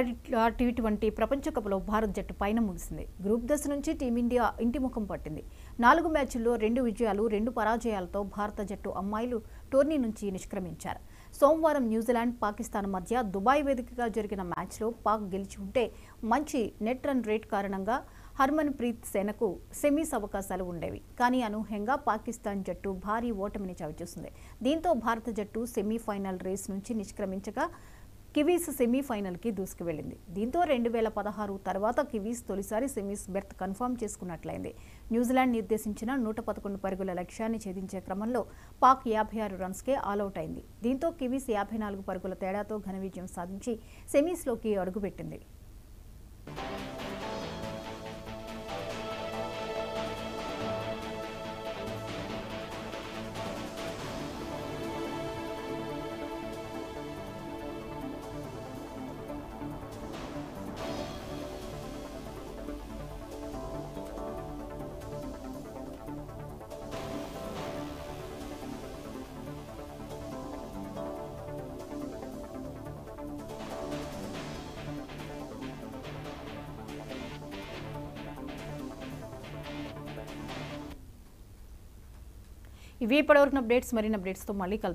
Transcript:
T twenty ప్రపంచ కప్లో భారత్ జట్టు పైన ముగిసింది గ్రూప్ దశ నుంచి టీమిండియా ఇంటి ముఖం పట్టింది నాలుగు మ్యాచ్ల్లో రెండు విజయాలు రెండు పరాజయాలతో భారత జట్టు అమ్మాయిలు టోర్నీ నుంచి నిష్క్రమించారు సోమవారం న్యూజిలాండ్ పాకిస్తాన్ మధ్య దుబాయ్ వేదికగా జరిగిన మ్యాచ్లో పాక్ గెలిచి ఉంటే మంచి నెట్ రన్ రేట్ కారణంగా హర్మన్ ప్రీత్ సేనకు సెమీస్ అవకాశాలు ఉండేవి కానీ అనూహ్యంగా పాకిస్తాన్ జట్టు భారీ ఓటమిని చవిచూసింది దీంతో భారత జట్టు సెమీఫైనల్ రేస్ నుంచి నిష్క్రమించగా కివీస్ సెమీఫైనల్కి దూసుకువెళ్లింది దీంతో రెండు వేల పదహారు తర్వాత కివీస్ తొలిసారి సెమీస్ బెర్త్ కన్ఫర్మ్ చేసుకున్నట్లయింది న్యూజిలాండ్ నిర్దేశించిన నూట పదకొండు పరుగుల లక్ష్యాన్ని ఛేదించే క్రమంలో పాక్ యాభై ఆరు రన్స్కే ఆలౌట్ అయింది దీంతో కివీస్ యాభై నాలుగు పరుగుల తేడాతో ఘన విజయం సాధించి సెమీస్లోకి అడుగుపెట్టింది ఇవి ఇప్పటివరకు అప్డేట్స్ మరిన్ని అప్డేట్స్తో మళ్ళీ కలుద్దాం